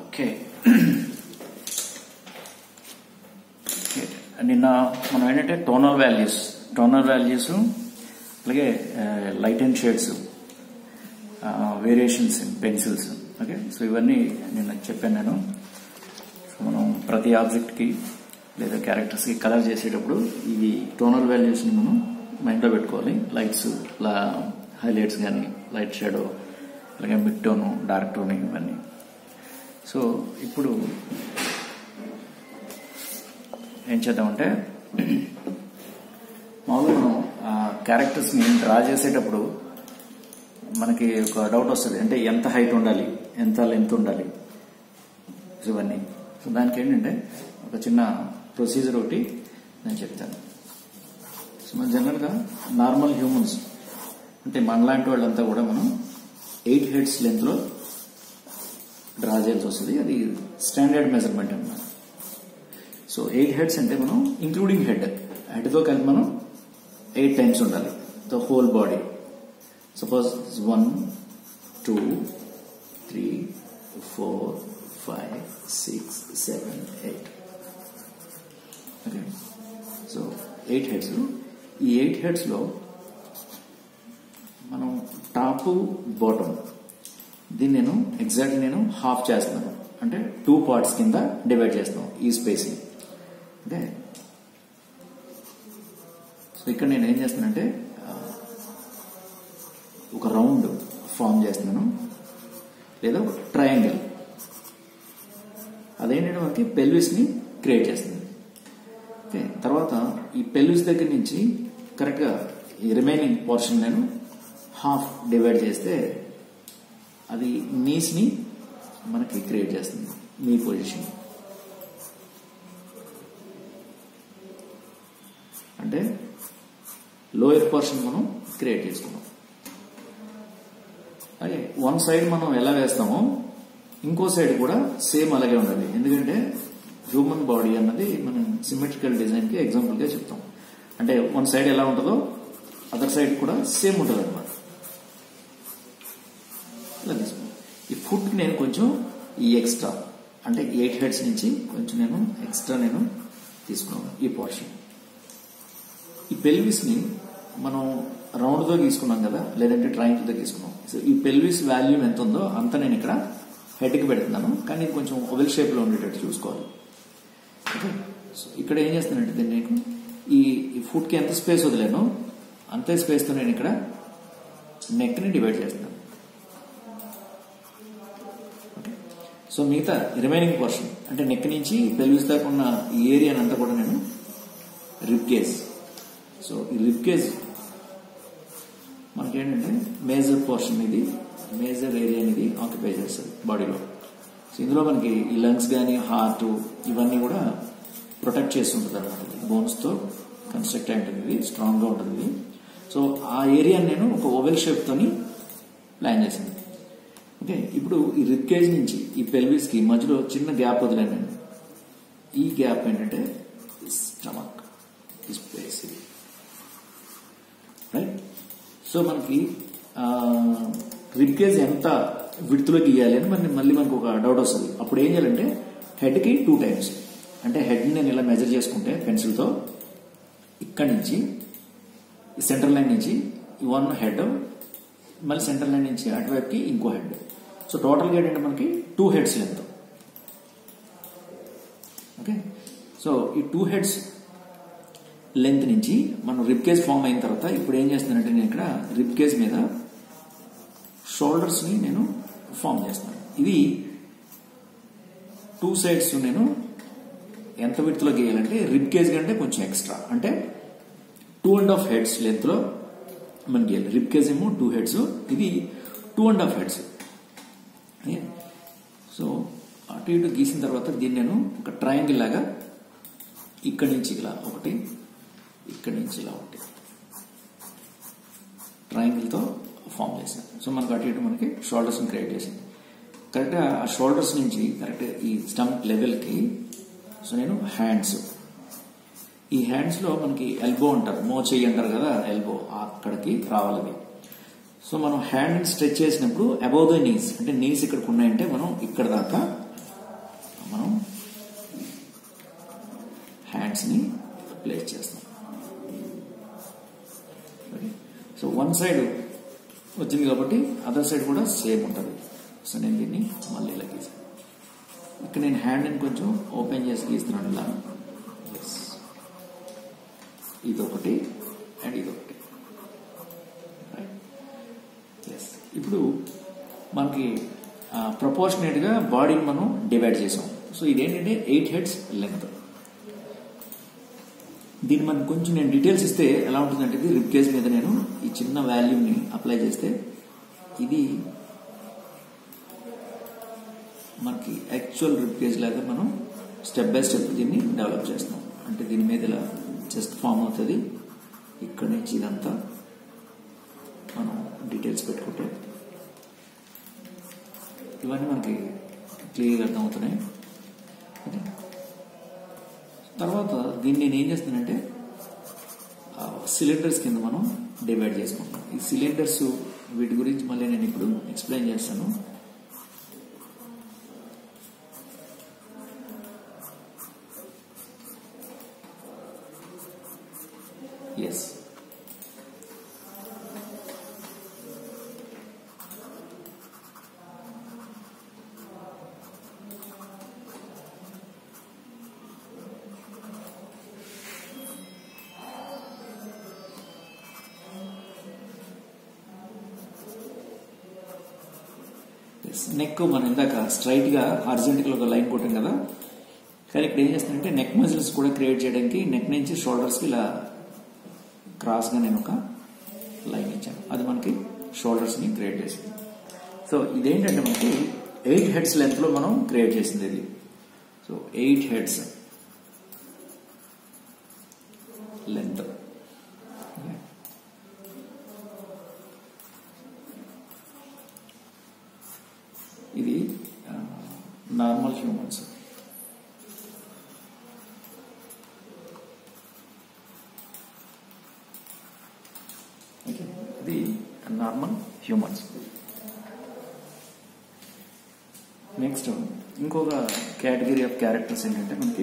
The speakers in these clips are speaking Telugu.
Okay okay. నిన్న మనం ఏంటంటే టోనల్ వాల్యూస్ టోనల్ వాల్యూస్ అలాగే light and shades variations in pencils okay so ఇవన్నీ నిన్న చెప్పాను నేను సో మనం ప్రతి ఆబ్జెక్ట్కి లేదా క్యారెక్టర్స్కి కలర్ చేసేటప్పుడు ఇవి టోనల్ వాల్యూస్ని మనం మైండ్లో పెట్టుకోవాలి లైట్స్ హైలైట్స్ కానీ లైట్ షాడో అలాగే మిడ్ టోను డార్క్ టోన్ ఇవన్నీ సో ఇప్పుడు ఏం చేద్దామంటే మామూలుగా మనం ఆ క్యారెక్టర్స్ని డ్రా చేసేటప్పుడు మనకి ఒక డౌట్ వస్తుంది అంటే ఎంత హైట్ ఉండాలి ఎంత లెంత్ ఉండాలి ఇవన్నీ సో దానికి ఏంటంటే ఒక చిన్న ప్రొసీజర్ ఒకటి నేను చెప్తాను సో మన జనరల్గా నార్మల్ హ్యూమన్స్ అంటే మనలాంటి వాళ్ళంతా కూడా మనం ఎయిట్ హెడ్స్ లెంత్లో డ్రా చేయాల్సి వస్తుంది అది స్టాండర్డ్ మెజర్మెంట్ అన్నమాట సో ఎయిట్ హెడ్స్ అంటే మనం ఇంక్లూడింగ్ హెడ్ హెడ్తో కలిపి మనం ఎయిట్ టైమ్స్ ఉండాలి the whole body suppose one two three four five six seven eight okay so eight heads ఈ ఎయిట్ హెడ్స్లో మనం టాప్ బాటమ్ దీన్ని నేను ఎగ్జాక్ట్ నేను హాఫ్ చేస్తున్నాను అంటే టూ పార్ట్స్ కింద డివైడ్ చేస్తాం ఈ స్పేస్ని అంటే సో ఇక్కడ నేను ఏం చేస్తానంటే ఆ, ఒక రౌండ్ ఫామ్ చేస్తున్నాను లేదా ఒక ట్రయాంగిల్ అదేంటంటే మనకి పెల్విస్ని క్రియేట్ చేస్తుంది ఓకే తర్వాత ఈ పెల్విస్ దగ్గర నుంచి కరెక్ట్గా ఈ రిమైనింగ్ పోర్షన్ నేను హాఫ్ డివైడ్ చేస్తే అది నీస్ని మనకి క్రియేట్ చేస్తుంది నీ పొజిషన్ అంటే లోయర్ పోర్షన్ మనం క్రియేట్ చేసుకున్నాం అదే వన్ సైడ్ మనం ఎలా వేస్తామో ఇంకో సైడ్ కూడా సేమ్ అలాగే ఉండాలి ఎందుకంటే హ్యూమన్ బాడీ అన్నది మనం సిమెట్రికల్ డిజైన్కి ఎగ్జాంపుల్గా చెప్తాం అంటే వన్ సైడ్ ఎలా ఉంటుందో అదర్ సైడ్ కూడా సేమ్ ఉంటుంది అనమాట ఇలా తీసుకున్నాను ఈ ఫుడ్ నేను కొంచెం ఈ ఎక్స్ట్రా అంటే ఎయిట్ హెడ్స్ నుంచి కొంచెం నేను ఎక్స్ట్రా నేను తీసుకున్నాను ఈ పోర్షన్ ఈ పెల్విస్ ని మనం రౌండ్ తో తీసుకున్నాం కదా లేదంటే ట్రయాంగిల్ తో తీసుకున్నాం సో ఈ పెల్విస్ వాల్యూ ఎంత ఉందో అంత నేను ఇక్కడ హెడ్ కి పెడుతున్నాను కానీ ఇది కొంచెం ఓవెల్ షేప్ లో ఉండేటట్టు చూసుకోవాలి ఓకే సో ఇక్కడ ఏం చేస్తానంటే దీన్ని నేను ఈ ఈ ఫుడ్ కి ఎంత స్పేస్ వదిలేనో అంతే స్పేస్ తో నేను ఇక్కడ నెక్ ని డివైడ్ చేస్తున్నాను ఓకే సో మిగతా రిమైనింగ్ పోర్షన్ అంటే నెక్ నుంచి పెల్విస్ దాకా ఉన్న ఈ ఏరియా అంతా కూడా నేను రిప్ కేజ్ సో ఈ రిప్ కేజ్ మనకేంటంటే మేజర్ పోర్షన్ ఇది మేజర్ ఏరియా అనేది ఆక్యుపై చేస్తుంది బాడీలో సో ఇందులో మనకి ఈ లంగ్స్ కానీ హార్ట్ ఇవన్నీ కూడా ప్రొటెక్ట్ చేసి ఉంటుంది అనమాట బోన్స్తో కన్స్ట్రక్ట్ అయి ఉంటుంది ఇది స్ట్రాంగ్గా ఉంటుంది ఇది సో ఆ ఏరియా నేను ఒక ఓవెల్ షేప్తోని ప్లాన్ చేసింది ఓకే ఇప్పుడు ఈ రిప్కేజ్ నుంచి ఈ పెల్విస్కి మధ్యలో చిన్న గ్యాప్ వదిలాను నేను ఈ గ్యాప్ ఏంటంటే స్టమక్ ఈ స్పేస్ ఇది రైట్ సో మనకి రిప్కేజ్ ఎంత విడుతులో గీయాలి అని మన మళ్ళీ మనకు ఒక డౌట్ వస్తుంది అప్పుడు ఏం చేయాలంటే హెడ్కి టూ టైమ్స్ అంటే హెడ్ నేను ఇలా మెజర్ చేసుకుంటే పెన్సిల్తో ఇక్కడి నుంచి ఈ సెంటర్ లైన్ నుంచి వన్ హెడ్ మళ్ళీ సెంటర్ లైన్ నుంచి అటువైపుకి ఇంకో హెడ్ సో టోటల్గా ఏంటంటే మనకి two heads length okay so ఈ టూ హెడ్స్ లెంత్ నుంచి మనం రిప్ కేజ్ ఫామ్ అయిన తర్వాత ఇప్పుడు ఏం చేస్తున్నానంటే నేను ఇక్కడ రిప్ కేజ్ మీద షోల్డర్స్ ని నేను ఫామ్ చేస్తాను ఇది టూ సైడ్స్ నేను ఎంత విడుతులో గీయాలంటే రిప్ కేజ్ కంటే కొంచెం ఎక్స్ట్రా అంటే two and half heads length లో మనం గీయాలి రిప్ కేజ్ ఏమో టూ హెడ్స్ ఇది two and half heads so అటు ఇటు గీసిన తర్వాత దీన్ని నేను ఒక ట్రయాంగిల్ లాగా ఇక్కడి నుంచి ఇలా ఒకటి ఇక్కడి నుంచి ఇలా ఒకటి ట్రయాంగిల్తో ఫామ్ చేశాను సో మనకు అటు ఇటు మనకి షోల్డర్స్ని క్రియేట్ చేసింది కరెక్ట్గా ఆ షోల్డర్స్ నుంచి కరెక్ట్ ఈ స్టంప్ లెవెల్కి సో నేను హ్యాండ్స్ ఈ హ్యాండ్స్లో మనకి ఎల్బో అంటారు మో చెయ్యి అంటారు కదా ఎల్బో అక్కడికి రావాలి సో మనం హ్యాండ్ స్ట్రెచ్ చేసినప్పుడు అబౌవ్ ద నీస్ అంటే నీస్ ఇక్కడికి ఉన్నాయంటే మనం ఇక్కడ దాకా మనం హ్యాండ్స్ని ప్లేస్ చేస్తాం సో వన్ సైడ్ వచ్చింది కాబట్టి అదర్ సైడ్ కూడా సేమ్ ఉంటుంది సో నేను దీన్ని మళ్ళీ ఇలా గీసాను ఇక్కడ నేను హ్యాండ్ని కొంచెం ఓపెన్ చేసి గీస్తున్నాను ఇలా ఎస్ ఇదొకటి అండ్ ఇదొకటి ఎస్ ఇప్పుడు మనకి ప్రపోర్షనేట్గా బాడీని మనం డివైడ్ చేసాం సో ఇదేంటంటే ఎయిట్ హెడ్స్ లెంత్ దీన్ని మనం కొంచెం నేను డీటెయిల్స్ ఇస్తే ఎలా ఉంటుందంటే ఇది రిప్ కేజ్ మీద నేను ఈ చిన్న వాల్యూమ్ని అప్లై చేస్తే ఇది మనకి యాక్చువల్ రిప్ కేజ్ లాగా మనం స్టెప్ బై స్టెప్ దీన్ని డెవలప్ చేస్తాం అంటే దీని మీద ఇలా చెస్ట్ ఫామ్ అవుతుంది ఇక్కడ నుంచి ఇదంతా మనం డీటెయిల్స్ పెట్టుకుంటే ఇవన్నీ మనకి క్లియర్గా అర్థమవుతున్నాయి ఓకే తర్వాత దీన్ని నేను ఏం చేస్తానంటే సిలిండర్స్ కింద మనం డివైడ్ చేసుకుంటాం ఈ సిలిండర్స్ వీటి గురించి మళ్ళీ నేను ఇప్పుడు ఎక్స్ప్లెయిన్ చేస్తాను ఎస్ నెక్ మనం ఇందాక స్ట్రైట్ గా హార్జెంటల్ ఒక లైన్ కొట్టాం కదా కానీ ఇక్కడ ఏం చేస్తానంటే నెక్ మజిల్స్ కూడా క్రియేట్ చేయడానికి నెక్ నుంచి షోల్డర్స్ కి ఇలా క్రాస్ గా నేను ఒక లైన్ ఇచ్చాను అది మనకి షోల్డర్స్ ని క్రియేట్ చేసింది సో ఇదేంటంటే మనకి ఎయిట్ హెడ్స్ లెంత్ లో మనం క్రియేట్ చేసింది ఇది సో ఎయిట్ హెడ్స్ లెంత్ ఇది నార్మల్ హ్యూమన్స్ ఓకే ఇది నార్మల్ హ్యూమన్స్ నెక్స్ట్ ఇంకొక కేటగిరీ ఆఫ్ క్యారెక్టర్స్ ఏంటంటే మనకి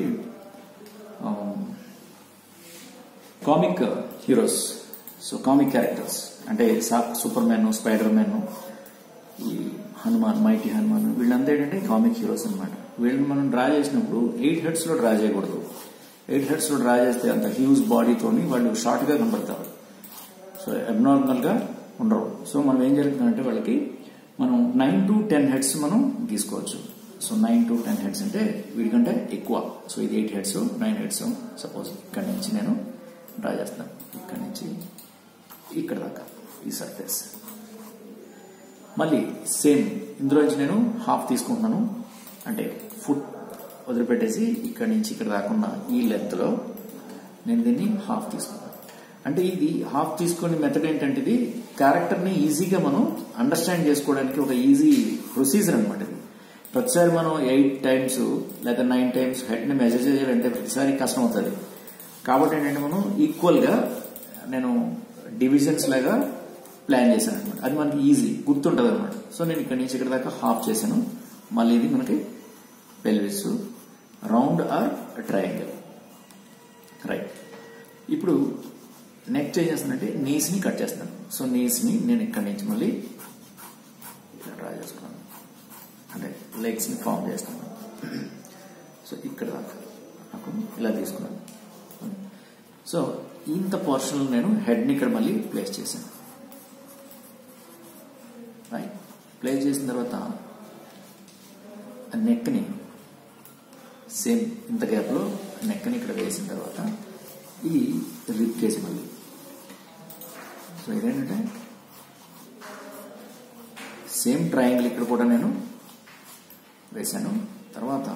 comic heroes so comic characters అంటే సూపర్ మ్యాన్ స్పైడర్ మ్యాన్ ఈ హనుమాన్ మైటీ హనుమాన్ వీళ్ళంతా ఏంటంటే కామిక్ హీరోస్ అనమాట వీళ్ళని మనం డ్రా చేసినప్పుడు ఎయిట్ హెడ్స్ లో డ్రా చేయకూడదు ఎయిట్ హెడ్స్ లో డ్రా చేస్తే అంత హ్యూజ్ బాడీతోని వాళ్ళు షార్ట్ గా కనబడతారు సో అబ్నార్మల్ గా ఉండరు సో మనం ఏం జరుగుతుందంటే వాళ్ళకి మనం నైన్ టు టెన్ హెడ్స్ మనం గీసుకోవచ్చు so nine to ten heads అంటే వీడికంటే ఎక్కువ సో ఇది eight heads nine heads suppose ఇక్కడ నుంచి నేను డ్రా చేస్తాను ఇక్కడ నుంచి ఇక్కడ దాకా ఈ సర్ఫేస్ మళ్ళీ సేమ్ ఇందులో నుంచి నేను హాఫ్ తీసుకుంటున్నాను అంటే ఫుట్ వదిలిపెట్టేసి ఇక్కడ నుంచి ఇక్కడ రాకుండా ఈ లెంత్ లో నేను దీన్ని హాఫ్ తీసుకున్నాను అంటే ఇది హాఫ్ తీసుకునే మెథడ్ ఏంటంటే ఇది క్యారెక్టర్ ని ఈజీగా మనం అండర్స్టాండ్ చేసుకోవడానికి ఒక ఈజీ ప్రొసీజర్ అనమాట ఇది ప్రతిసారి మనం ఎయిట్ టైమ్స్ లేదా నైన్ టైమ్స్ హెడ్ ని మెజర్ చేయాలంటే ప్రతిసారి కష్టం అవుతుంది కాబట్టి ఏంటంటే మనం ఈక్వల్ గా నేను డివిజన్స్ లాగా ప్లాన్ చేశాను అనమాట అది మనకి ఈజీ గుర్తుంటుంది అనమాట సో నేను ఇక్కడ నుంచి ఇక్కడ దాకా హాఫ్ చేశాను మళ్ళీ ఇది మనకి pelvis round or triangle right ఇప్పుడు నెక్స్ట్ ఏం చేస్తానంటే నీస్ ని కట్ చేస్తాను సో నీస్ ని నేను ఇక్కడ నుంచి మళ్ళీ ఇలా డ్రా చేసుకున్నాను అంటే లెగ్స్ ని ఫామ్ చేస్తాను సో ఇక్కడ దాకా నాకు ఇలా తీసుకున్నాను సో ఇంత పోర్షన్ నేను హెడ్ ని ఇక్కడ మళ్ళీ ప్లేస్ చేశాను రైట్ ప్లేస్ చేసిన తర్వాత నెక్ ని సేమ్ ఇంత గ్యాప్ లో నెక్ ని ఇక్కడ వేసిన తర్వాత ఇది రిప్ కేజ్ మళ్ళీ సో ఇదేంటంటే సేమ్ ట్రయాంగిల్ ఇక్కడ కూడా నేను వేశాను తర్వాత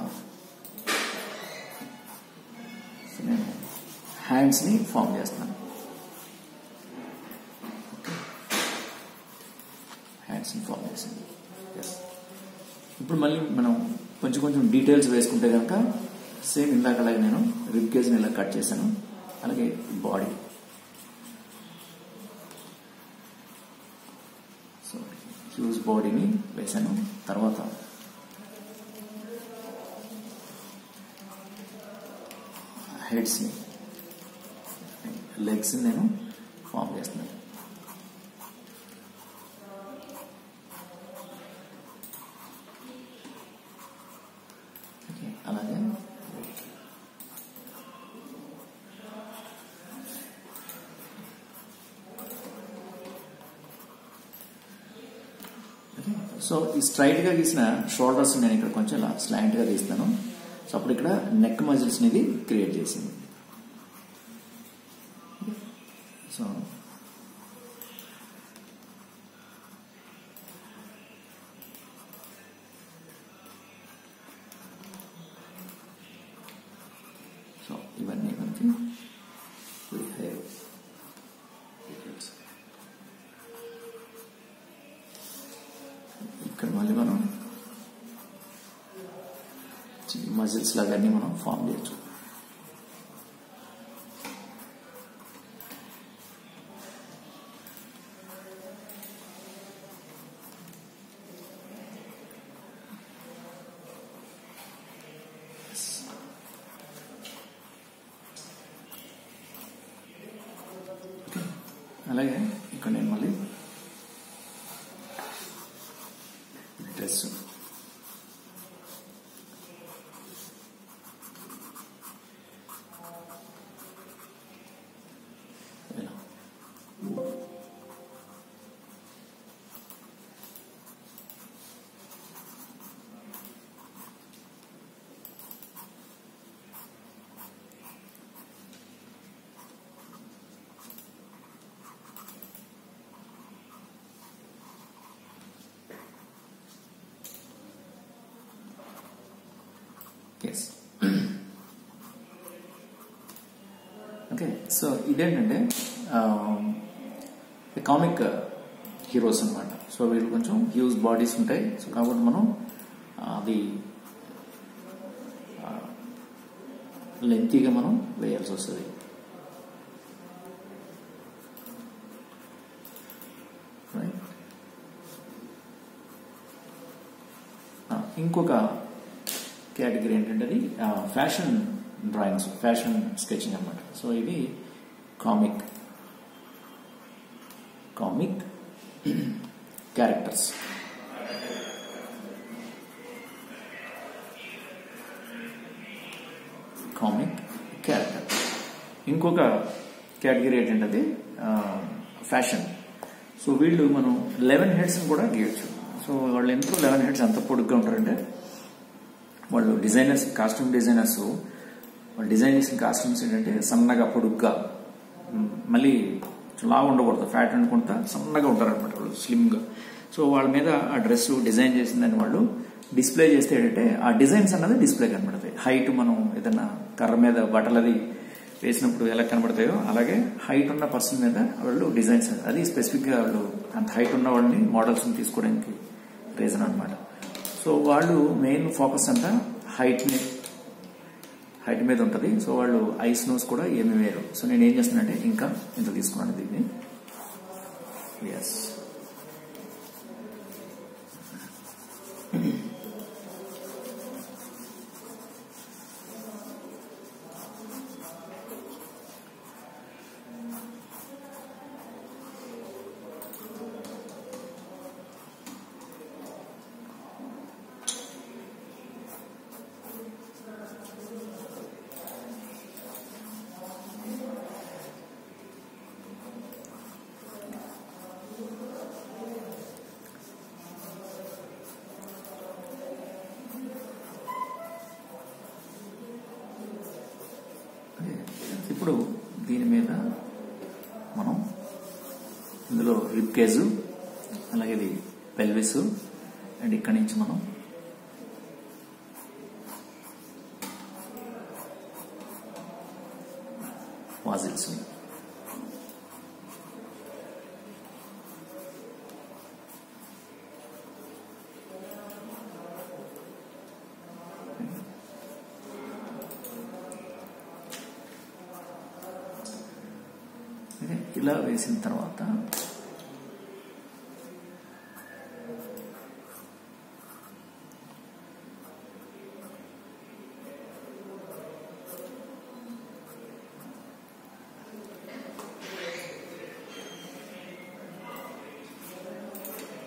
నేను హ్యాండ్స్ని ఫామ్ చేస్తాను హ్యాండ్స్ని ఫామ్ చేసింది ఎస్ ఇప్పుడు మళ్ళీ మనం కొంచెం కొంచెం డీటెయిల్స్ వేసుకుంటే కనుక సేమ్ ఇందాకలాగే నేను రిప్ కేజ్ని ఇలా కట్ చేశాను అలాగే బాడీ సో హ్యూజ్ బాడీని వేశాను తర్వాత హెడ్స్ని లెగ్స్ని నేను ఫామ్ చేస్తున్నాను ఓకే అలాగే సో ఈ స్ట్రైట్ గా గీసిన షోల్డర్స్ నేను ఇక్కడ కొంచెం ఇలా స్లాంట్ గా గీస్తాను సో అప్పుడు ఇక్కడ నెక్ మజిల్స్ ఇది క్రియేట్ చేసింది సో సో ఇవన్నీ మనకి we have details. ఇక్కడ మళ్ళీ మనం మజిల్స్ లాగా అన్ని మనం ఫామ్ చేయొచ్చు అలాగే ఇక్కడ నేను మళ్ళీ డ్రెస్ ఇలా ఎస్ ఓకే సో ఇదేంటంటే కామిక్ హీరోస్ అన్నమాట సో వీళ్ళు కొంచెం హ్యూజ్ బాడీస్ ఉంటాయి సో కాబట్టి మనం అది లెంతీగా మనం వేయాల్సి వస్తుంది రైట్ ఇంకొక కేటగిరీ ఏంటంటే అది ఫ్యాషన్ డ్రాయింగ్స్ ఫ్యాషన్ స్కెచింగ్ అన్నమాట సో ఇవి comic comic characters comic character ఇంకొక కేటగిరీ ఏంటంటే అది ఫ్యాషన్ సో వీళ్ళు మనం లెవెన్ హెడ్స్ కూడా గీయచ్చు సో వాళ్ళు ఎంతో లెవెన్ హెడ్స్ ఎంత పొడుగ్గా ఉంటారంటే వాళ్ళు డిజైనర్స్ కాస్ట్యూమ్ డిజైనర్స్ వాళ్ళు డిజైన్ చేసిన కాస్ట్యూమ్స్ ఏంటంటే సన్నగా పొడుగ్గా మ్, మళ్ళీ లాగా ఉండకూడదు ఫ్యాట్ అనుకుంటా సన్నగా ఉంటారు అనమాట వాళ్ళు స్లిమ్గా సో వాళ్ళ మీద ఆ డ్రెస్ డిజైన్ చేసిందని వాళ్ళు డిస్ప్లే చేస్తే ఏంటంటే ఆ డిజైన్స్ అన్నది డిస్ప్లే కనబడతాయి హైట్ మనం ఏదన్నా కర్ర మీద బట్టలది వేసినప్పుడు ఎలా కనబడతాయో అలాగే హైట్ ఉన్న పర్సన్ మీద వాళ్ళు డిజైన్స్ అది స్పెసిఫిక్గా వాళ్ళు అంత హైట్ ఉన్న వాళ్ళని మోడల్స్ని తీసుకోవడానికి రీజన్ అన్నమాట సో వాళ్ళు మెయిన్ ఫోకస్ అంతా హైట్ ని హైట్ మీద ఉంటుంది సో వాళ్ళు ఐస్ నోస్ కూడా ఏమి వేరు సో నేను ఏం చేస్తున్నానంటే ఇంకా ఇంత తీసుకున్నాను దీన్ని ఎస్ ఇప్పుడు దీని మీద మనం ఇందులో రిప్ కేజు అలాగే ఇది పెల్విస్ అండ్ ఇక్కడి నుంచి మనం వాజిల్స్ ఓకే, ఇలా వేసిన తర్వాత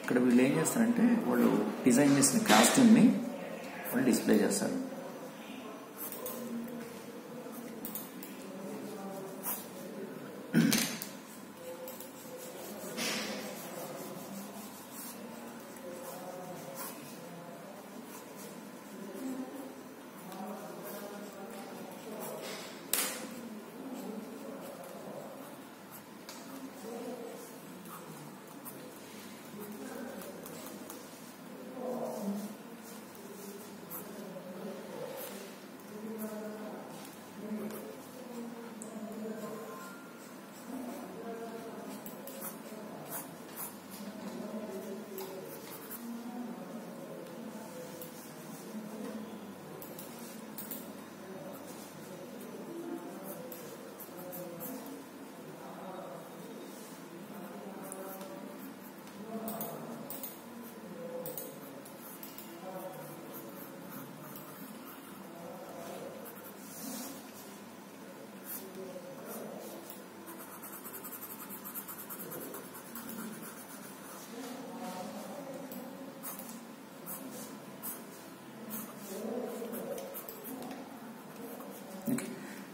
ఇక్కడ వీళ్ళు ఏం చేస్తారంటే వాళ్ళు డిజైన్ చేసిన కాస్ట్యూమ్ని వాళ్ళు డిస్ప్లే చేస్తారు ఓకే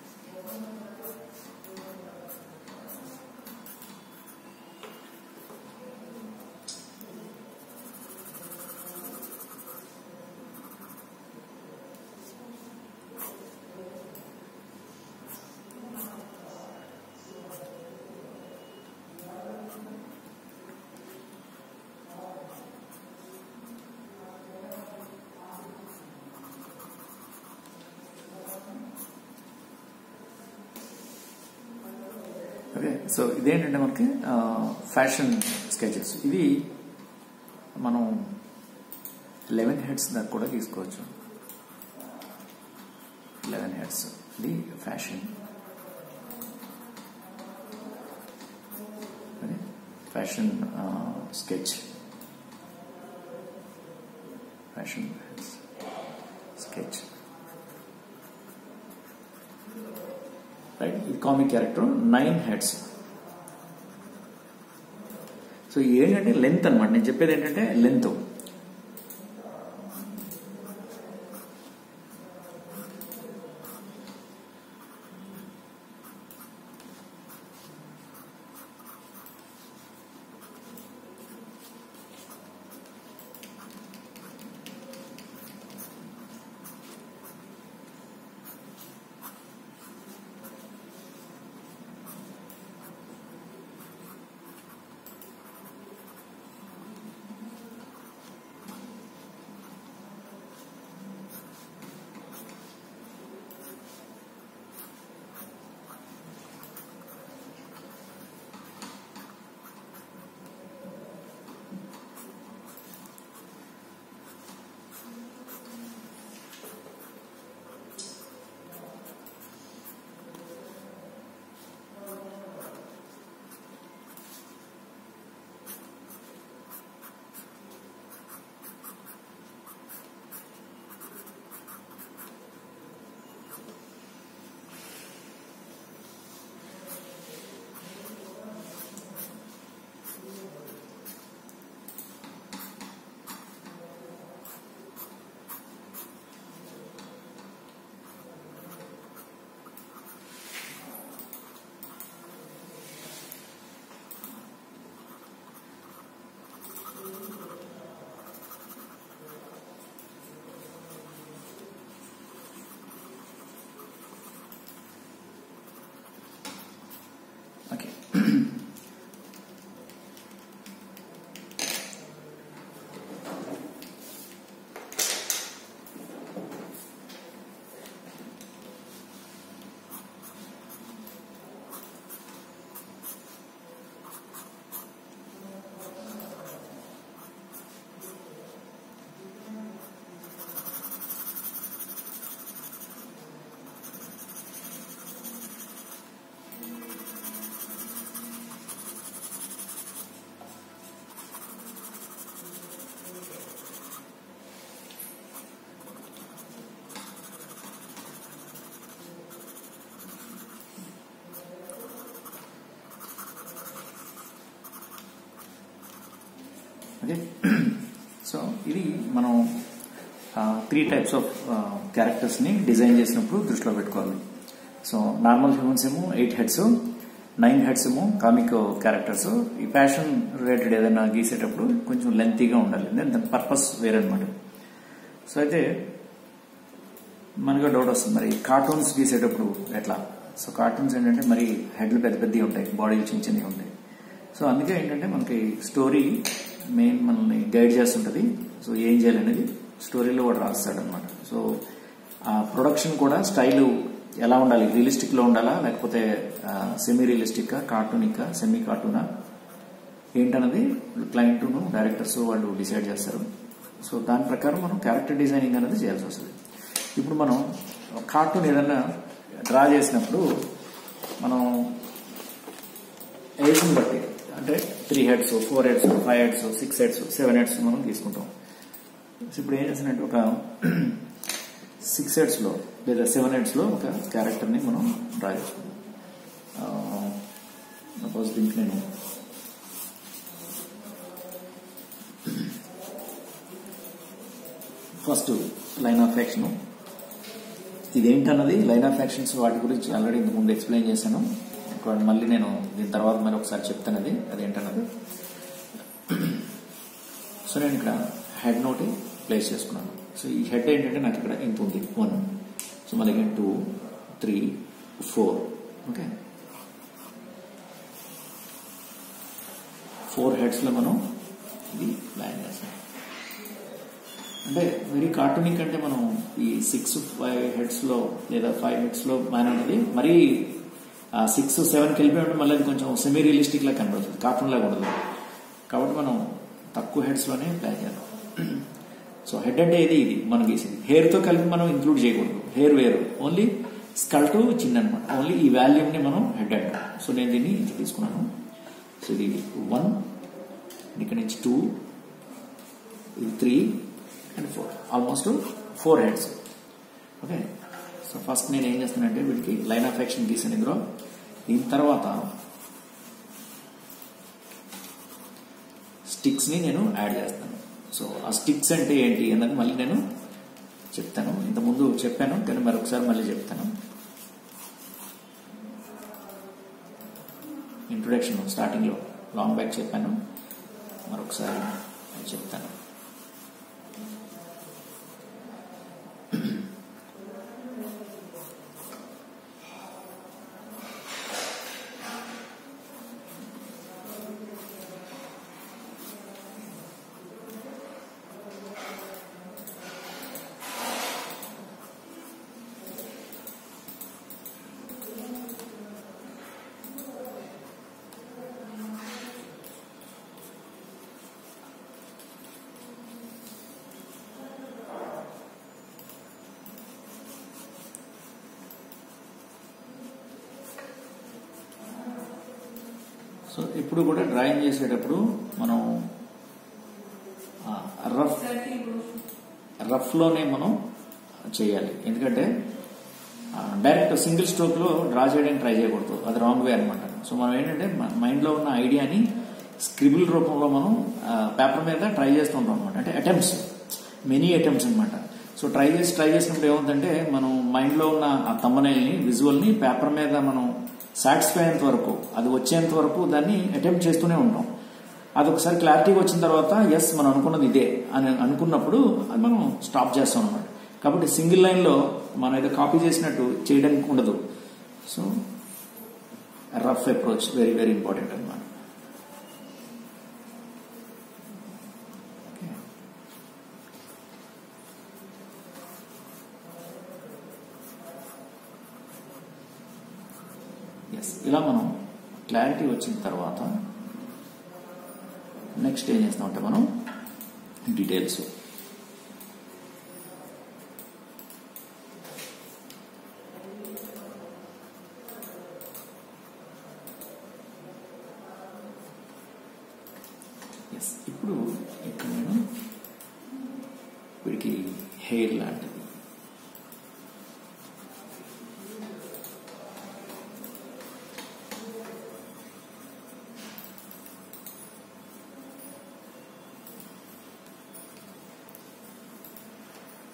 ఓకే సో ఇదేంటంటే మనకి ఫ్యాషన్ స్కెచెస్ ఇవి మనం లెవెన్ హెడ్స్ దాకా కూడా తీసుకోవచ్చు లెవెన్ హెడ్స్ ఇది fashion fashion sketch fashion sketch right ఇది comic character nine heads so ఏంటంటే లెంత్ అనమాట నేను చెప్పేది ఏంటంటే లెంత్ ఓకే సో ఇది మనం త్రీ టైప్స్ ఆఫ్ క్యారెక్టర్స్ని డిజైన్ చేసినప్పుడు దృష్టిలో పెట్టుకోవాలి సో నార్మల్ హ్యూమన్స్ ఏమో ఎయిట్ హెడ్స్ నైన్ హెడ్స్ ఏమో కామిక్ క్యారెక్టర్స్ ఈ ఫ్యాషన్ రిలేటెడ్ ఏదైనా గీసేటప్పుడు కొంచెం లెంతీగా ఉండాలి దాని పర్పస్ వేరనమాట సో అయితే మనకు డౌట్ వస్తుంది మరి కార్టూన్స్ గీసేటప్పుడు ఎట్లా సో కార్టూన్స్ ఏంటంటే మరి హెడ్లు పెద్ద పెద్దవి ఉంటాయి బాడీలు చిన్న చిన్నవి ఉంటాయి సో అందుకే ఏంటంటే మనకి స్టోరీ మెయిన్ మనల్ని గైడ్ చేస్తుంటుంది సో ఏం చేయాలనేది స్టోరీలో కూడా రాస్తాడనమాట సో ఆ ప్రొడక్షన్ కూడా స్టైల్ ఎలా ఉండాలి రియలిస్టిక్ లో ఉండాలా లేకపోతే సెమీ రియలిస్టిక్ కార్టూనిక్ సెమీ కార్టూనా ఏంటన్నది క్లయింట్ డైరెక్టర్స్ వాళ్ళు డిసైడ్ చేస్తారు సో దాని ప్రకారం మనం క్యారెక్టర్ డిజైనింగ్ అనేది చేయాల్సి వస్తుంది ఇప్పుడు మనం కార్టూన్ ఏదైనా డ్రా చేసినప్పుడు మనం ఏజ్ని బట్టి అంటే three heads four heads five heads six heads seven heads మనం తీసుకుంటాం సో ఇప్పుడు ఏం చేసినట్టు ఒక సిక్స్ హెడ్స్లో లేదా సెవెన్ హెడ్స్లో ఒక క్యారెక్టర్ని మనం డ్రా చేసుకుంటాం సపోజ్ దీనికి నేను ఫస్ట్ లైన్ ఆఫ్ యాక్షన్ ఇదేంటన్నది లైన్ ఆఫ్ యాక్షన్స్ వాటి గురించి ఆల్రెడీ ఇంతకు ముందు ఎక్స్ప్లెయిన్ చేశాను ఇక్కడ మళ్ళీ నేను దీని తర్వాత మరి ఒకసారి చెప్తాను అది అదేంటన్నది సో నేను ఇక్కడ హెడ్ నోటి ప్లేస్ చేసుకున్నాను సో ఈ హెడ్ ఏంటంటే నాకు ఇక్కడ ఇంత ఉంది వన్ సో మళ్ళీ two three four okay four హెడ్స్లో మనం ఇది ప్లాన్ చేస్తాం అంటే వెరీ కార్టూనిక్ అంటే మనం ఈ సిక్స్ ఫైవ్ హెడ్స్లో లేదా ఫైవ్ హెడ్స్లో మ్యాన్ అనేది మరీ సిక్స్ సెవెన్కి వెళ్ళిపోయి ఉంటే మళ్ళీ అది కొంచెం సెమీ రియలిస్టిక్ లా కనబడుతుంది కార్టూన్ లాగా ఉండదు కాబట్టి మనం తక్కువ హెడ్స్లోనే ప్లాన్ చేద్దాం సో హెడ్ అంటే ఇది ఇది మనం గీసేది హెయిర్తో కలిపి మనం ఇంక్లూడ్ చేయకూడదు హెయిర్ వేరు ఓన్లీ స్కల్ టు చిన్న అనమాట ఓన్లీ ఈ వాల్యూమ్ని మనం హెడ్ అంటాం సో నేను దీన్ని ఇంత తీసుకున్నాను సో ఇది వన్ ఇక్కడ నుంచి టూ ఇది three and four almost four heads okay so first నేను ఏం చేస్తానంటే వీటికి లైన్ ఆఫ్ యాక్షన్ గీసాను ఇందులో దీని తర్వాత స్టిక్స్ని నేను యాడ్ చేస్తాను సో ఆ స్టిక్స్ అంటే ఏంటి అన్నది మళ్ళీ నేను చెప్తాను ఇంతకుముందు చెప్పాను కానీ మరొకసారి మళ్ళీ చెప్తాను ఇంట్రొడక్షన్ స్టార్టింగ్లో లాంగ్ బ్యాక్ చెప్పాను మరొకసారి చెప్తాను సో ఇప్పుడు కూడా డ్రాయింగ్ చేసేటప్పుడు మనం రఫ్ రఫ్లోనే మనం చేయాలి ఎందుకంటే డైరెక్ట్ సింగిల్ స్ట్రోక్లో డ్రా చేయడానికి ట్రై చేయకూడదు అది రాంగ్ వే అనమాట సో మనం ఏంటంటే మైండ్లో ఉన్న ఐడియాని స్క్రిబుల్ రూపంలో మనం పేపర్ మీద ట్రై చేస్తూ ఉంటాం అనమాట అంటే అటెంప్ట్స్ మెనీ అటెంప్ట్స్ అనమాట సో ట్రై చేసి ట్రై చేసినప్పుడు ఏమవుతుందంటే మనం మైండ్లో ఉన్న ఆ తమ్మనేల్ని విజువల్ని పేపర్ మీద మనం సాటిస్ఫై అయ్యేంత వరకు అది వచ్చేంత వరకు దాన్ని అటెంప్ట్ చేస్తూనే ఉంటాం అది ఒకసారి క్లారిటీగా వచ్చిన తర్వాత ఎస్ మనం అనుకున్నది ఇదే అని అనుకున్నప్పుడు అది మనం స్టాప్ చేస్తాం అనమాట కాబట్టి సింగిల్ లైన్లో మనం ఏదో కాపీ చేసినట్టు చేయడానికి ఉండదు so rough approach very very important అనమాట ఎస్ ఇలా మనం క్లారిటీ వచ్చిన తర్వాత నెక్స్ట్ ఏం చేస్తామంటే మనం డీటెయిల్స్ ఎస్ ఇప్పుడు ఇక్కడ నేను వీడికి హెయిర్ లాంటిది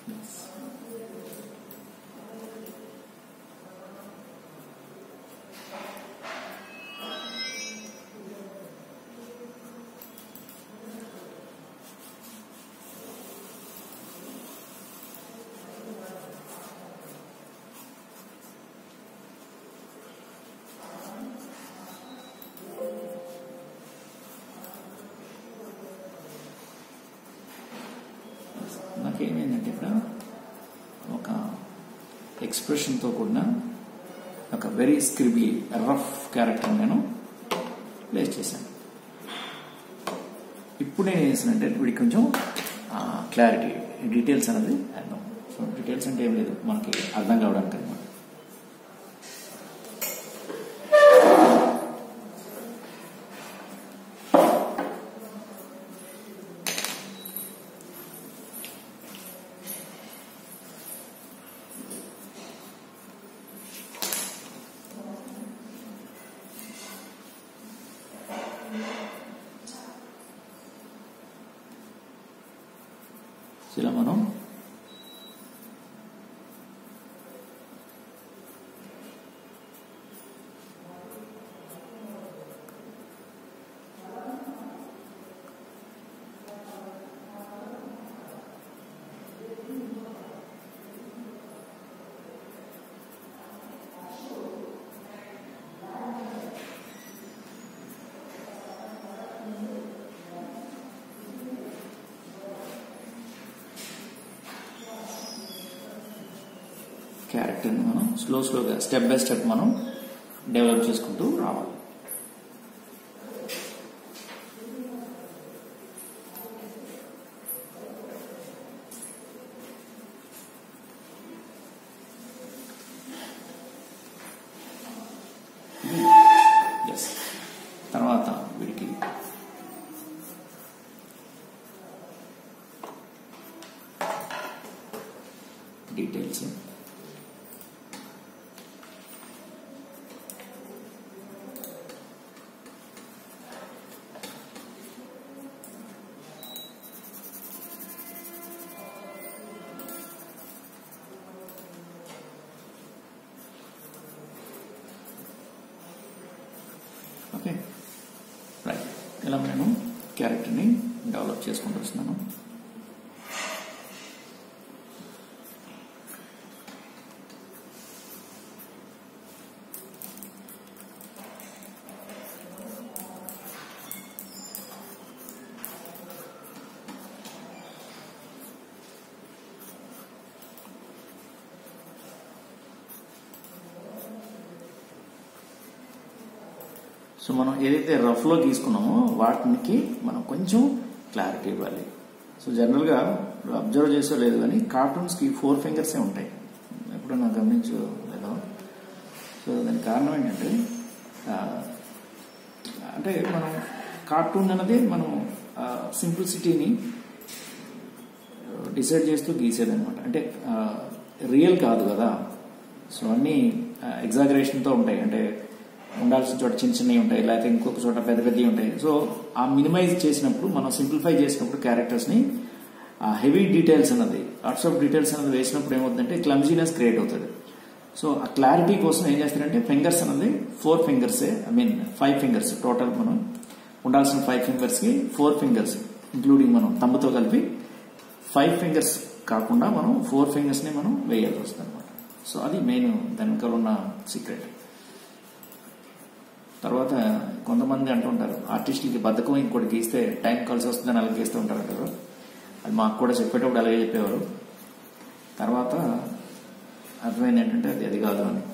నాకేమైందంటే ఇక్కడ ఒక ఎక్స్ప్రెషన్తో కూడిన ఒక వెరీ స్క్రిబీ రఫ్ క్యారెక్టర్ నేను ప్లేస్ చేశాను ఇప్పుడు నేను చేసానంటే వీడికి కొంచెం క్లారిటీ డీటెయిల్స్ అనేది అర్థం సో డీటెయిల్స్ అంటే ఏం లేదు మనకి అర్థం కావడానికి అనమాట సో ఇలా మనం క్యారెక్టర్ని మనం స్లో స్లోగా స్టెప్ బై స్టెప్ మనం డెవలప్ చేసుకుంటూ రావాలి ఎస్ తర్వాత వీడికి డీటెయిల్స్ ఓకే రైట్ ఇలా నేను క్యారెక్టర్ని డెవలప్ చేసుకుంటూ వస్తున్నాను సో మనం ఏదైతే రఫ్లో గీసుకున్నామో వాటికి మనం కొంచెం క్లారిటీ ఇవ్వాలి సో జనరల్గా అబ్జర్వ్ చేసో లేదు కానీ కార్టూన్స్కి ఫోర్ ఫింగర్సే ఉంటాయి ఎప్పుడన్నా గమనించు లేదో సో దానికి కారణం ఏంటంటే ఆ, అంటే మనం కార్టూన్ అన్నది మనం సింప్లిసిటీని డిసైడ్ చేస్తూ గీసేదన్నమాట అంటే రియల్ కాదు కదా సో అన్నీ ఎగ్జాగరేషన్తో ఉంటాయి అంటే ఉండాల్సిన చోట చిన్న చిన్నవి ఉంటాయి లేకపోతే ఇంకొక చోట పెద్ద పెద్దవి ఉంటాయి సో ఆ మినిమైజ్ చేసినప్పుడు మనం సింప్లిఫై చేసినప్పుడు క్యారెక్టర్స్ని ఆ హెవీ డీటెయిల్స్ అన్నది లాట్స్ ఆఫ్ డీటెయిల్స్ అన్నది వేసినప్పుడు ఏమవుతుందంటే క్లమ్జీనెస్ క్రియేట్ అవుతుంది సో ఆ క్లారిటీ కోసం ఏం చేస్తారంటే ఫింగర్స్ అన్నది ఫోర్ ఫింగర్సే I mean five fingers total మనం ఉండాల్సిన ఫైవ్ ఫింగర్స్కి ఫోర్ ఫింగర్స్ ఇంక్లూడింగ్ మనం తమ్ముతో కలిపి ఫైవ్ ఫింగర్స్ కాకుండా మనం ఫోర్ ఫింగర్స్ని మనం వేయాల్సి వస్తుంది అనమాట సో అది మెయిన్ దాని వెనకాల ఉన్న సీక్రెట్ తర్వాత కొంతమంది అంటుంటారు ఆర్టిస్టులకి బద్ధకం ఇంకోటి గీస్తే టైం కలిసి వస్తుందని అలా గీస్తూ ఉంటారు అంటారు అది మాకు కూడా చెప్పేటప్పుడు అలాగే చెప్పేవారు తర్వాత అర్థమైంది ఏంటంటే అది అది కాదు అని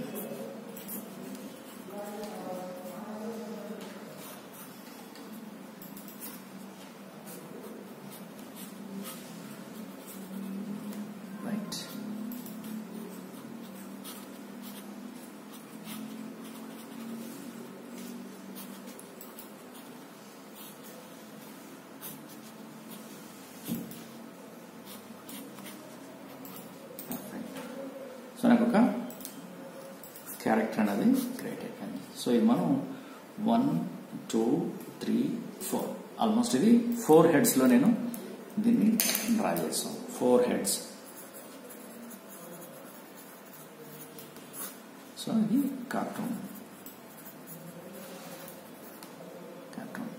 రైట్ సో నాకు ఒక క్యారెక్టర్ అనేది క్రియేట్ అయిపోయింది సో ఇది మనం one two three four almost ఇది ఫోర్ హెడ్స్లో నేను దీన్ని డ్రా చేస్తాం ఫోర్ హెడ్స్ సో ఇది కార్టూన్ కార్టూన్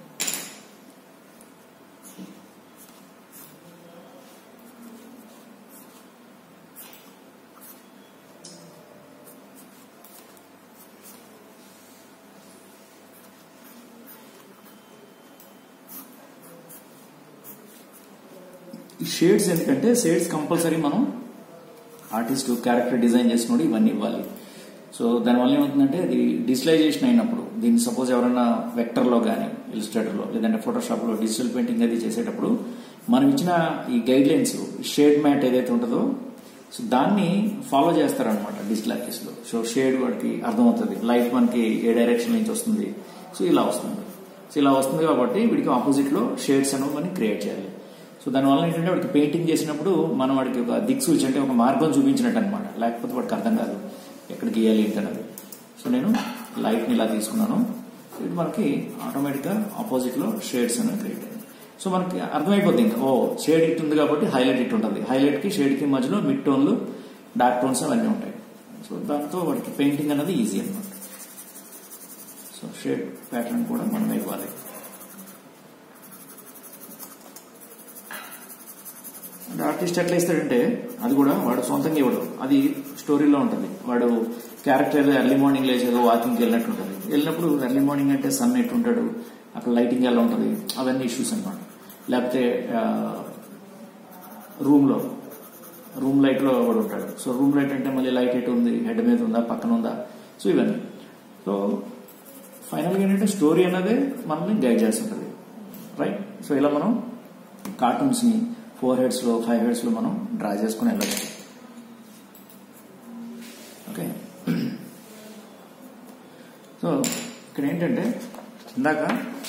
ఈ షేడ్స్ ఎందుకంటే షేడ్స్ కంపల్సరీ మనం ఆర్టిస్ట్ క్యారెక్టర్ డిజైన్ చేసినప్పుడు ఇవన్నీ ఇవ్వాలి సో దానివల్ల ఏమవుతుందంటే అది డిజిటలైజేషన్ అయినప్పుడు దీన్ని సపోజ్ ఎవరైనా వెక్టర్లో కానీ ఇలిస్ట్రేటర్లో లేదంటే ఫోటోషాప్లో డిజిటల్ పెయింటింగ్ అది చేసేటప్పుడు మనం ఇచ్చిన ఈ గైడ్ లైన్స్ షేడ్ మ్యాట్ ఏదైతే ఉంటుందో సో దాన్ని ఫాలో చేస్తారనమాట డిజిటల్ ఆర్టిస్ట్లో సో షేడ్ వాడికి అర్థమవుతుంది లైట్ మనకి ఏ డైరెక్షన్ నుంచి వస్తుంది సో ఇలా వస్తుంది సో ఇలా వస్తుంది కాబట్టి వీడికి ఆపోజిట్ లో షేడ్స్ అనేవి మనం క్రియేట్ చేయాలి సో దానివల్ల ఏంటంటే వాడికి పెయింటింగ్ చేసినప్పుడు మనం వాడికి ఒక దిక్సూచి అంటే ఒక మార్గం చూపించినట్టు అనమాట లేకపోతే వాడికి అర్థం కాదు ఎక్కడ గీయాలి ఏంటన్నది సో నేను లైట్ని ఇలా తీసుకున్నాను ఇది మనకి ఆటోమేటిక్గా ఆపోజిట్లో షేడ్స్ అనేవి క్రియేట్ అయ్యాయి సో మనకి అర్థమైపోతుంది ఇంకా ఓ షేడ్ ఇట్ ఉంది కాబట్టి హైలైట్ ఇట్ ఉంటుంది హైలైట్కి షేడ్కి మధ్యలో మిడ్ టోన్లు డార్క్ టోన్స్ అవన్నీ ఉంటాయి సో దాంతో వాడికి పెయింటింగ్ అనేది ఈజీ అనమాట సో షేడ్ ప్యాటర్న్ కూడా మనం ఇవ్వాలి అంటే ఆర్టిస్ట్ ఎట్లా ఇస్తాడంటే అది కూడా వాడు సొంతంగా ఇవ్వడు అది స్టోరీలో ఉంటుంది వాడు క్యారెక్టర్ ఎర్లీ మార్నింగ్ లేచేదో వాకింగ్కి వెళ్ళినట్టు ఉంటుంది వెళ్ళినప్పుడు ఎర్లీ మార్నింగ్ అంటే సన్ ఎట్టు ఉంటాడు అక్కడ లైటింగ్ ఎలా ఉంటుంది అవన్నీ ఇష్యూస్ అనమాట లేకపోతే రూమ్లో రూమ్ లైట్లో వాడు ఉంటాడు సో రూమ్ లైట్ అంటే మళ్ళీ లైట్ ఎటు ఉంది హెడ్ మీద ఉందా పక్కన ఉందా సో ఇవన్నీ సో ఫైనల్గా ఏంటంటే స్టోరీ అన్నదే మనల్ని గైడ్ చేస్తుంటుంది రైట్ సో ఇలా మనం కార్టూన్స్ని ఫోర్ హెడ్స్లో ఫైవ్ హెడ్స్లో మనం డ్రా చేసుకుని వెళ్ళచ్చు ఓకే సో ఇక్కడ ఏంటంటే ఇందాక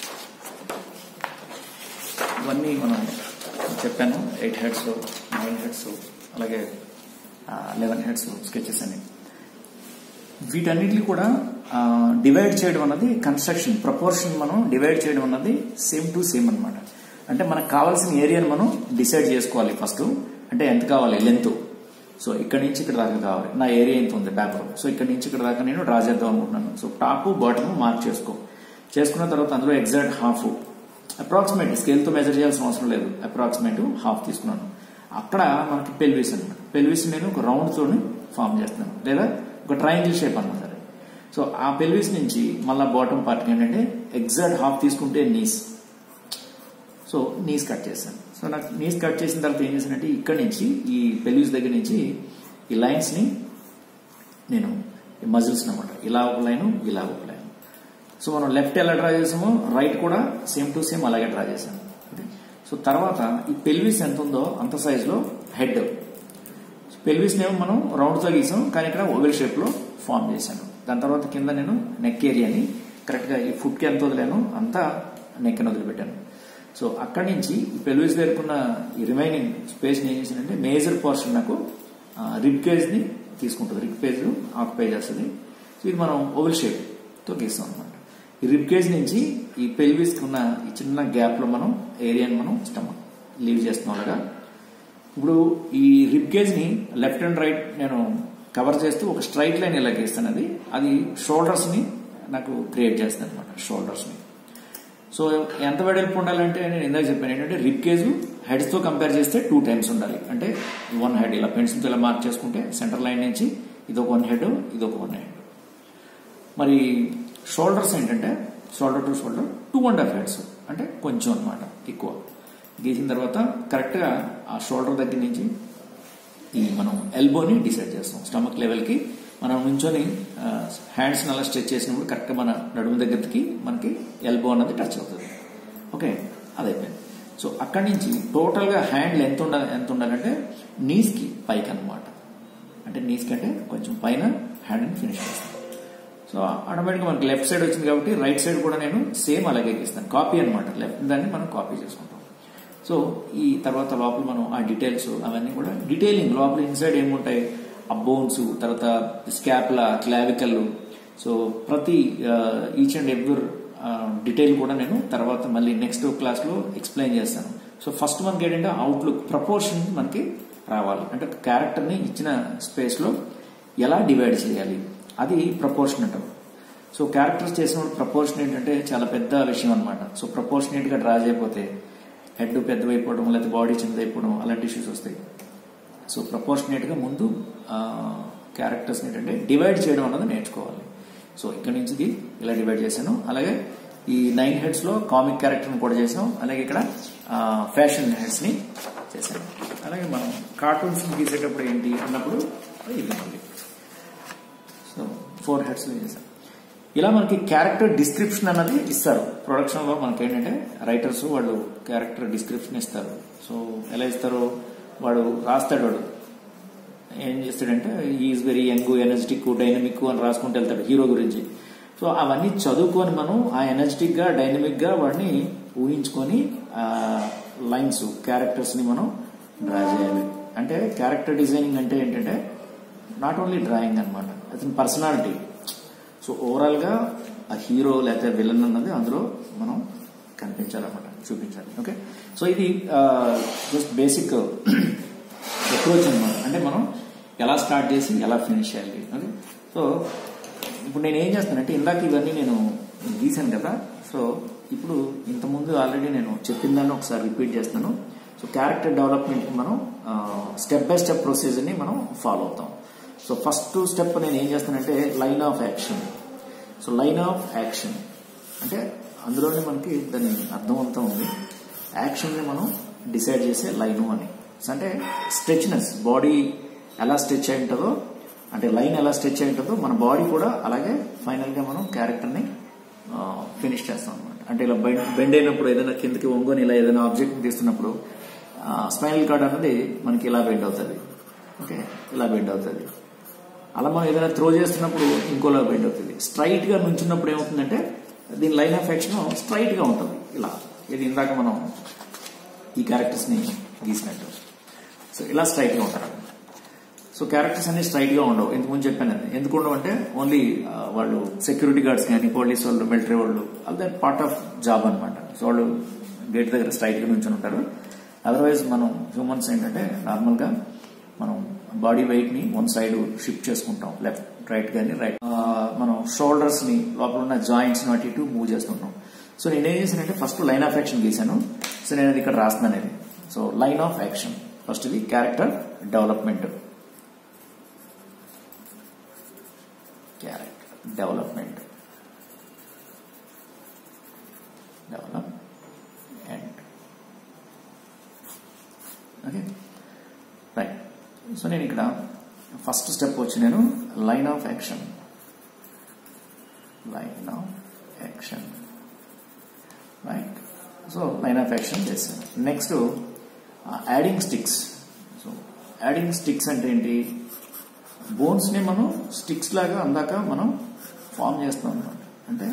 ఇవన్నీ మనం చెప్పాను ఎయిట్ హెడ్స్ నైన్ హెడ్స్ అలాగే లెవెన్ హెడ్స్ స్కెచెస్ అని వీటన్నిటిని కూడా డివైడ్ చేయడం అన్నది కన్స్ట్రక్షన్ ప్రపోర్షన్ మనం డివైడ్ చేయడం అన్నది సేమ్ టు సేమ్ అనమాట అంటే మనకు కావాల్సిన ఏరియాని మనం డిసైడ్ చేసుకోవాలి ఫస్ట్ అంటే ఎంత కావాలి లెంత్ సో ఇక్కడి నుంచి ఇక్కడ దాకా కావాలి నా ఏరియా ఎంత ఉంది పేపర్ సో ఇక్కడ నుంచి ఇక్కడ దాకా నేను డ్రా చేద్దాం అనుకుంటున్నాను సో టాప్ బాటమ్ మార్క్ చేసుకో చేసుకున్న తర్వాత అందులో ఎగ్జాక్ట్ హాఫ్ అప్రాక్సిమేట్ స్కేల్తో మెజర్ చేయాల్సిన అవసరం లేదు అప్రాక్సిమేట్ హాఫ్ తీసుకున్నాను అక్కడ మనకి పెల్విస్ అనమాట పెల్విస్ నేను ఒక రౌండ్ తోని ఫామ్ చేస్తున్నాను లేదా ఒక ట్రయాంగిల్ షేప్ అన్నా సరే సో ఆ పెల్విస్ నుంచి మళ్ళీ బాటమ్ పార్ట్ ఏంటంటే ఎగ్జాక్ట్ హాఫ్ తీసుకుంటే నీస్ సో నీస్ కట్ చేశాను సో నాకు నీస్ కట్ చేసిన తర్వాత ఏం చేశానంటే ఇక్కడ నుంచి ఈ పెల్విస్ దగ్గర నుంచి ఈ లైన్స్ని నేను మజిల్స్ అనమాట ఇలా ఒక లైన్ ఇలా ఒక లైన్ సో మనం లెఫ్ట్ ఎలా డ్రా చేసామో రైట్ కూడా సేమ్ టు సేమ్ అలాగే డ్రా చేశాను సో తర్వాత ఈ పెల్విస్ ఎంత ఉందో అంత సైజులో హెడ్ పెల్విస్ నేమో మనం రౌండ్తో గీసాం కానీ ఇక్కడ ఓవెల్ షేప్లో ఫామ్ చేశాను దాని తర్వాత కింద నేను నెక్ ఏరియాని కరెక్ట్గా ఈ ఫుట్కి ఎంత వదిలేను అంతా నెక్ని వదిలిపెట్టాను సో అక్కడి నుంచి ఈ పెల్విస్ దగ్గరుకున్న ఈ రిమైనింగ్ స్పేస్ని ఏం చేసిందంటే మేజర్ పోర్షన్ నాకు రిబ్ కేజ్ని తీసుకుంటుంది రిబ్ పేజ్ ఆక్యుపై చేస్తుంది సో ఇది మనం ఓవెల్ షేప్తో గీస్తాం అనమాట ఈ రిబ్ కేజ్ నుంచి ఈ పెల్విస్ ఉన్న ఈ చిన్న గ్యాప్లో మనం ఏరియాని మనం స్టమక్ లీవ్ చేస్తున్నాం అలాగా ఇప్పుడు ఈ రిబ్ కేజ్ని లెఫ్ట్ అండ్ రైట్ నేను కవర్ చేస్తూ ఒక స్ట్రైట్ లైన్ ఇలా గీస్తాను అది అది షోల్డర్స్ని నాకు క్రియేట్ చేస్తాను అనమాట షోల్డర్స్ని సో ఎంత వెడల్పు ఉండాలంటే నేను ఇందాక చెప్పాను ఏంటంటే రిబ్ కేజ్ హెడ్స్తో కంపేర్ చేస్తే టూ టైమ్స్ ఉండాలి అంటే వన్ హెడ్ ఇలా పెన్సిల్తో ఇలా మార్క్ చేసుకుంటే సెంటర్ లైన్ నుంచి ఇదొక వన్ హెడ్ ఇదొక వన్ హెడ్ మరి షోల్డర్స్ ఏంటంటే shoulder to shoulder two and half heads అంటే కొంచెం అనమాట ఎక్కువ గీసిన తర్వాత కరెక్ట్గా ఆ షోల్డర్ దగ్గర నుంచి ఈ మనం ఎల్బోని డిసైడ్ చేస్తాం స్టమక్ లెవెల్కి మనం నుంచొని హ్యాండ్స్ అలా స్ట్రెచ్ చేసినప్పుడు కరెక్ట్గా మన నడుము దగ్గరికి మనకి ఎల్బో అన్నది టచ్ అవుతుంది ఓకే అదైపోయింది సో అక్కడి నుంచి టోటల్గా హ్యాండ్ ఎంత ఉండాలి ఎంత ఉండాలంటే నీస్కి పైకి అనమాట అంటే నీస్కి అంటే కొంచెం పైన హ్యాండ్ని ఫినిష్ చేస్తాను సో ఆటోమేటిక్గా మనకి లెఫ్ట్ సైడ్ వచ్చింది కాబట్టి రైట్ సైడ్ కూడా నేను సేమ్ అలాగే గీస్తాను కాపీ అనమాట లెఫ్ట్ దాన్ని మనం కాపీ చేసుకుంటాం సో ఈ తర్వాత లోపల మనం ఆ డీటెయిల్స్ అవన్నీ కూడా డీటెయిలింగ్ లోపల ఇన్సైడ్ ఏముంటాయి ఆ బోన్స్ తర్వాత స్కాప్ల క్లావికల్ సో ప్రతి ఈచ్ అండ్ ఎవ్రీ డీటెయిల్ కూడా నేను తర్వాత మళ్ళీ నెక్స్ట్ క్లాస్లో ఎక్స్ప్లెయిన్ చేస్తాను సో ఫస్ట్ మనకి ఏంటంటే అవుట్లుక్ ప్రపోర్షన్ మనకి రావాలి అంటే క్యారెక్టర్ని ఇచ్చిన స్పేస్లో ఎలా డివైడ్ చేయాలి అది ప్రపోర్షన్ అంటారు సో క్యారెక్టర్స్ చేసినప్పుడు ప్రపోర్షన్ ఏంటంటే చాలా పెద్ద విషయం అనమాట సో ప్రపోర్షనేట్ గా డ్రా చేయకపోతే హెడ్ పెద్దవైపోవడం లేకపోతే బాడీ చిన్నదైపోవడం అలాంటి ఇష్యూస్ వస్తాయి సో ప్రపోర్షనేట్ గా ముందు క్యారెక్టర్స్ ఏంటంటే డివైడ్ చేయడం అన్నది నేర్చుకోవాలి సో ఇక్కడ నుంచి ఇది ఇలా డివైడ్ చేశాను అలాగే ఈ నైన్ హెడ్స్ లో కామిక్ క్యారెక్టర్ కూడా చేసాం అలాగే ఇక్కడ ఫ్యాషన్ హెడ్స్ ని చేశాను అలాగే మనం కార్టూన్స్ గీసేటప్పుడు ఏంటి అన్నప్పుడు ఇది మళ్ళీ సో ఫోర్ హెడ్స్ చేశాం ఇలా మనకి క్యారెక్టర్ డిస్క్రిప్షన్ అన్నది ఇస్తారు ప్రొడక్షన్ లో మనకి ఏంటంటే రైటర్స్ వాళ్ళు క్యారెక్టర్ డిస్క్రిప్షన్ ఇస్తారు సో ఎలా ఇస్తారో వాడు రాస్తాడు వాడు ఏం చేస్తాడంటే is very young energetic dynamic అని రాసుకుంటూ వెళ్తాడు హీరో గురించి సో అవన్నీ చదువుకొని మనం ఆ ఎనర్జెటిక్ గా డైనమిక్ గా వాడిని ఊహించుకొని ఆ లైన్స్ క్యారెక్టర్స్ ని మనం డ్రా చేయాలి అంటే క్యారెక్టర్ డిజైనింగ్ అంటే ఏంటంటే నాట్ ఓన్లీ డ్రాయింగ్ అనమాట అతని పర్సనాలిటీ సో ఓవరాల్ గా ఆ హీరో లేకపోతే విలన్ అన్నది అందులో మనం కనిపించాలన్నమాట చూపించాలి ఓకే సో ఇది జస్ట్ బేసిక్ అప్రోచ్ అనమాట అంటే మనం ఎలా స్టార్ట్ చేసి ఎలా ఫినిష్ చేయాలి ఓకే సో ఇప్పుడు నేను ఏం చేస్తానంటే ఇందాక ఇవన్నీ నేను గీసాను కదా సో ఇప్పుడు ఇంతకుముందు ఆల్రెడీ నేను చెప్పిన దాన్ని ఒకసారి రిపీట్ చేస్తున్నాను సో క్యారెక్టర్ డెవలప్మెంట్ మనం స్టెప్ బై స్టెప్ ప్రొసీజర్ని మనం ఫాలో అవుతాం సో ఫస్ట్ స్టెప్ నేను ఏం చేస్తానంటే line of action so line of action అంటే అందులోనే మనకి దాని అర్థం ఉంది యాక్షన్ని మనం డిసైడ్ చేసే లైను అని అంటే స్ట్రెచ్నెస్ బాడీ ఎలా స్ట్రెచ్ అయి ఉంటుందో అంటే లైన్ ఎలా స్ట్రెచ్ అయి ఉంటుందో మన బాడీ కూడా అలాగే ఫైనల్గా మనం క్యారెక్టర్ని ఫినిష్ చేస్తాం అనమాట అంటే ఇలా బెండ్ అయినప్పుడు ఏదైనా కిందకి వంగొని ఇలా ఏదైనా ఆబ్జెక్ట్ తీస్తున్నప్పుడు స్మైనల్ కార్డ్ అనేది మనకి ఇలా బెండ్ అవుతుంది ఓకే ఇలా బెండ్ అవుతుంది అలా మనం ఏదైనా త్రో చేస్తున్నప్పుడు ఇంకోలా బెండ్ అవుతుంది స్ట్రైట్ గా నుంచున్నప్పుడు ఏమవుతుందంటే దీని లైన్ ఆఫ్ యాక్షన్ స్ట్రైట్ గా ఉంటుంది ఇలా ఇది ఇందాక మనం ఈ క్యారెక్టర్స్ ని గీసినట్టు సో ఇలా స్ట్రైట్ గా ఉంటారు సో క్యారెక్టర్స్ అన్ని స్ట్రైట్ గా ఉండవు ఎందుకు చెప్పాను అది ఎందుకు ఉండవు అంటే ఓన్లీ వాళ్ళు సెక్యూరిటీ గార్డ్స్ కానీ పోలీస్ వాళ్ళు మిలిటరీ వాళ్ళు దట్ పార్ట్ ఆఫ్ జాబ్ అనమాట సో వాళ్ళు గేట్ దగ్గర స్ట్రైట్ గా నుంచి ఉంటారు అదర్వైజ్ మనం హ్యూమన్స్ ఏంటంటే నార్మల్ గా మనం బాడీ వెయిట్ ని వన్ సైడ్ షిఫ్ట్ చేసుకుంటాం లెఫ్ట్ రైట్ కానీ రైట్ మనం షోల్డర్స్ ని లోపల ఉన్న జాయింట్స్ ని అటు ఇటు మూవ్ చేస్తుంటాం సో నేను ఏం చేశానంటే ఫస్ట్ లైన్ ఆఫ్ యాక్షన్ గీశాను సో నేను అది ఇక్కడ రాస్తున్నాను ఇది so line of action first ఇది character development character development development okay right so నేను ఇక్కడ ఫస్ట్ స్టెప్ వచ్చి నేను line of action line of action right so line of action చేశాను next adding sticks so adding sticks అంటే ఏంటి బోన్స్ని మనం స్టిక్స్ లాగా అందాక మనం ఫామ్ చేస్తాం అనమాట అంటే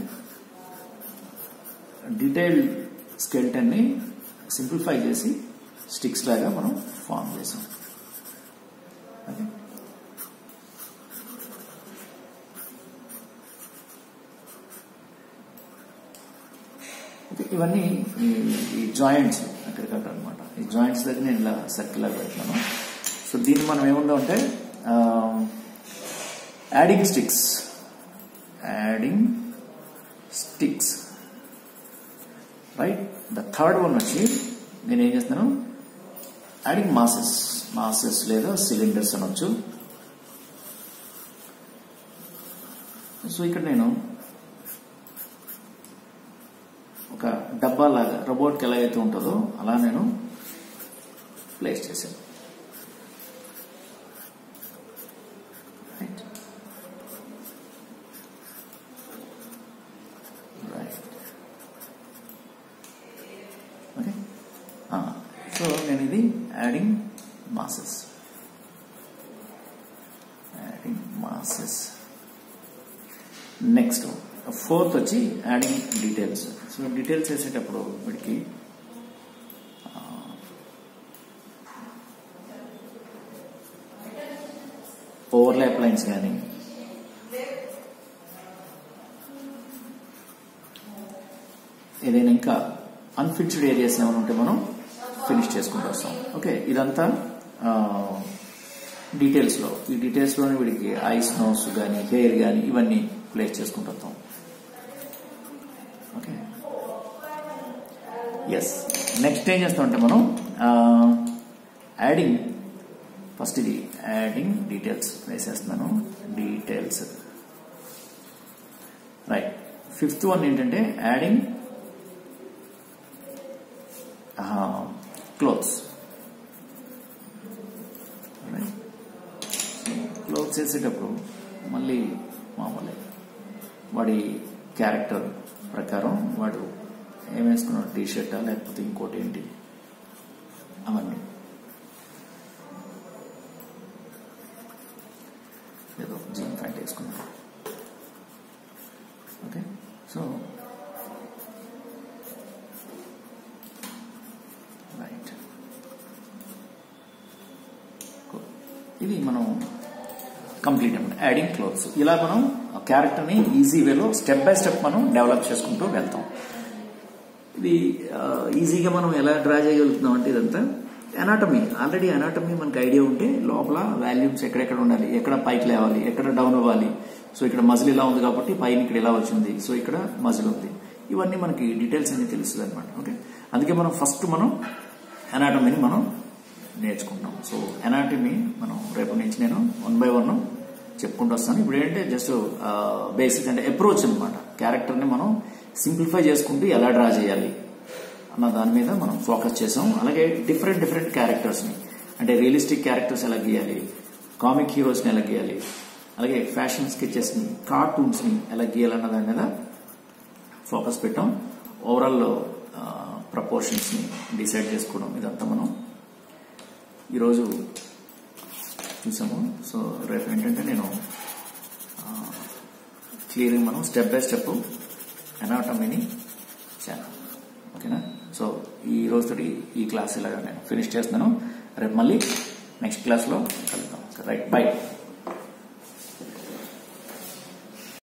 డీటెయిల్ స్కెల్టన్ని సింప్లిఫై చేసి స్టిక్స్ లాగా మనం ఫామ్ చేసాం ఓకే ఇవన్నీ ఈ జాయింట్స్ అక్కడికక్కడ అనమాట ఈ జాయింట్స్ దగ్గర నేను ఇలా సర్కిల్ లాగా పెడతాను సో దీన్ని మనం ఏముందో అంటే adding sticks adding sticks right the third one వచ్చి నేను ఏం చేస్తాను యాడింగ్ మాసెస్ మాసెస్ లేదా సిలిండర్స్ అనొచ్చు సో ఇక్కడ నేను ఒక డబ్బా లాగా రోబోట్కి ఎలా అయితే ఉంటుందో అలా నేను ప్లేస్ చేశాను రైట్ రైట్ ఓకే సో నేను ఇది adding masses adding masses next fourth వచ్చి యాడింగ్ డీటెయిల్స్ సో డీటెయిల్స్ వేసేటప్పుడు వీడికి ఓవర్లాప్ లైన్స్ కానీ ఏదైనా ఇంకా అన్ఫిక్స్డ్ ఏరియాస్ ఏమైనా ఉంటే మనం ఫినిష్ చేసుకుంటూ వస్తాం ఓకే ఇదంతా డీటెయిల్స్లో ఈ డీటెయిల్స్లోనే వీడికి ఐస్ నోస్ కానీ హెయిర్ కానీ ఇవన్నీ ప్లేస్ చేసుకుంటూ వస్తాం ఓకే ఎస్ నెక్స్ట్ ఏం చేస్తామంటే మనం యాడింగ్ ఫస్ట్ ఇది యాడింగ్ డీటెయిల్స్ వేసేస్తున్నాను డీటెయిల్స్ రైట్ ఫిఫ్త్ వన్ ఏంటంటే యాడింగ్ క్లోత్స్ క్లోత్స్ వేసేటప్పుడు మళ్ళీ మామూలే వాడి క్యారెక్టర్ ప్రకారం వాడు ఏం వేసుకున్నాడు టీ షర్టా లేకపోతే ఇంకోటి ఏంటి అవన్నీ ఏదో జీన్ ప్యాంట్ వేసుకున్నాడు ఓకే సో రైట్ ఇది మనం కంప్లీట్ అనమాట యాడింగ్ క్లోత్స్ ఇలా మనం క్యారెక్టర్ని ఈజీ వేలో స్టెప్ బై స్టెప్ మనం డెవలప్ చేసుకుంటూ వెళ్తాం ఇది ఈజీగా మనం ఎలా డ్రా చేయగలుగుతున్నాం అంటే ఇదంతా అనాటమీ ఆల్రెడీ అనాటమీ మనకు ఐడియా ఉంటే లోపల వాల్యూమ్స్ ఎక్కడెక్కడ ఉండాలి ఎక్కడ పైకి లేవాలి ఎక్కడ డౌన్ అవ్వాలి సో ఇక్కడ మజిల్ ఇలా ఉంది కాబట్టి పైన ఇక్కడ ఇలా వచ్చింది సో ఇక్కడ మజిల్ ఉంది ఇవన్నీ మనకి డీటెయిల్స్ అన్ని తెలుస్తుంది అనమాట ఓకే అందుకే మనం ఫస్ట్ మనం అనాటమీని మనం నేర్చుకుంటాం సో అనాటమీ మనం రేపు నుంచి నేను వన్ బై వన్ చెప్పుకుంటూ వస్తాను ఇప్పుడు ఏంటంటే జస్ట్ బేసిక్ అంటే అప్రోచ్ అనమాట క్యారెక్టర్ని మనం సింప్లిఫై చేసుకుంటూ ఎలా డ్రా చేయాలి అన్న దాని మీద మనం ఫోకస్ చేసాం అలాగే డిఫరెంట్ డిఫరెంట్ క్యారెక్టర్స్ని అంటే రియలిస్టిక్ క్యారెక్టర్స్ ఎలా గీయాలి కామిక్ హీరోస్ని ఎలా గీయాలి అలాగే ఫ్యాషన్ స్కెచెస్ని కార్టూన్స్ని ఎలా గీయాలన్న దాని మీద ఫోకస్ పెట్టాం ఓవరాల్ ప్రపోర్షన్స్ని డిసైడ్ చేసుకోవడం ఇదంతా మనం ఈరోజు చూసాము సో రేపు ఏంటంటే నేను క్లియరింగ్ మనం స్టెప్ బై స్టెప్ ఎనాటమీని చేద్దాం ఓకేనా సో ఈ రోజుతోటి ఈ క్లాస్ ఇలాగా నేను ఫినిష్ చేస్తున్నాను రేపు మళ్ళీ నెక్స్ట్ క్లాస్లో కలుద్దాం రైట్ బై